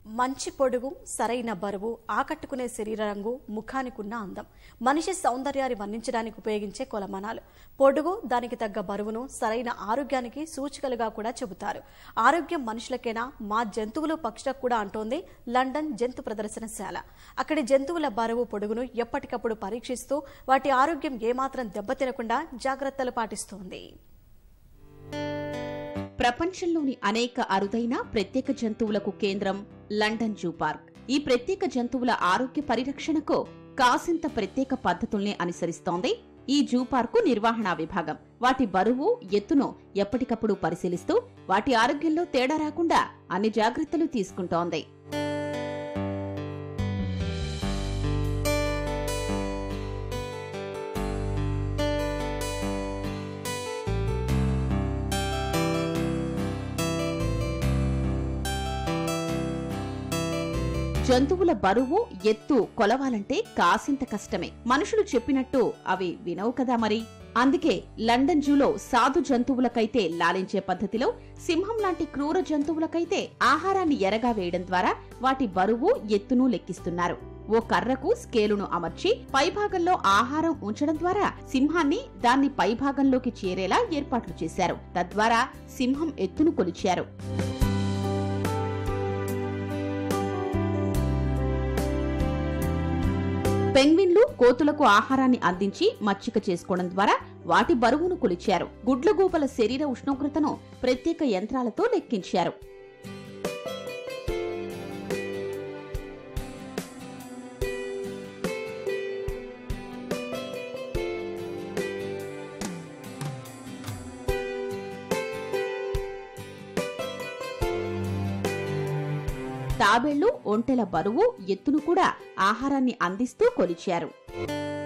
మంచి పొడుగు సరైన బరువు ఆకట్టుకునే శరీర రంగు ముఖానికున్న అందం మనిషి సౌందర్యాన్ని వర్ణించడానికి ఉపయోగించే కొలమానాలు పొడుగు దానికి తగ్గ బరువును సరైన ఆరోగ్యానికి సూచికలుగా కూడా చెబుతారు ఆరోగ్యం మనుషులకేనా మా జంతువులు పక్షులకు కూడా అంటోంది లండన్ జంతు ప్రదర్శనశాల అక్కడి జంతువుల బరువు పొడుగును ఎప్పటికప్పుడు పరీక్షిస్తూ వాటి ఆరోగ్యం ఏమాత్రం దెబ్బతినకుండా జాగ్రత్తలు పాటిస్తోంది ప్రపంచంలోని అనేక అరుదైన ప్రత్యేక జంతువులకు కేంద్రం లండన్ జూ పార్క్ ఈ ప్రత్యేక జంతువుల ఆరోగ్య పరిరక్షణకు కాసింత ప్రత్యేక పద్ధతుల్ని అనుసరిస్తోంది ఈ జూ పార్కు నిర్వహణా విభాగం వాటి బరువు ఎత్తును ఎప్పటికప్పుడు పరిశీలిస్తూ వాటి ఆరోగ్యంలో తేడా రాకుండా అన్ని జాగ్రత్తలు తీసుకుంటోంది జంతువుల బరువు ఎత్తు కొలవాలంటే కాసింత కష్టమే మనుషులు చెప్పినట్టు అవి వినవు కదా మరి అందుకే లండన్ జూలో సాధు జంతువులకైతే లాలించే పద్ధతిలో సింహం లాంటి క్రూర జంతువులకైతే ఆహారాన్ని ఎరగా వేయడం ద్వారా వాటి బరువు ఎత్తును లెక్కిస్తున్నారు ఓ కర్రకు స్కేలును అమర్చి పైభాగంలో ఆహారం ఉంచడం ద్వారా సింహాన్ని దాన్ని పైభాగంలోకి చేరేలా ఏర్పాట్లు చేశారు తద్వారా సింహం ఎత్తును కొలిచారు పెంగ్విన్లు కోతులకు ఆహారాన్ని అందించి మచ్చిక చేసుకోవడం ద్వారా వాటి బరువును కొలిచారు గుడ్లగూపల శరీర ఉష్ణోగ్రతను ప్రత్యేక యంత్రాలతో లెక్కించారు తాబేళ్లు ఒంటెల బరువు ఎత్తును కూడా ఆహారాన్ని అందిస్తూ కొలిచారు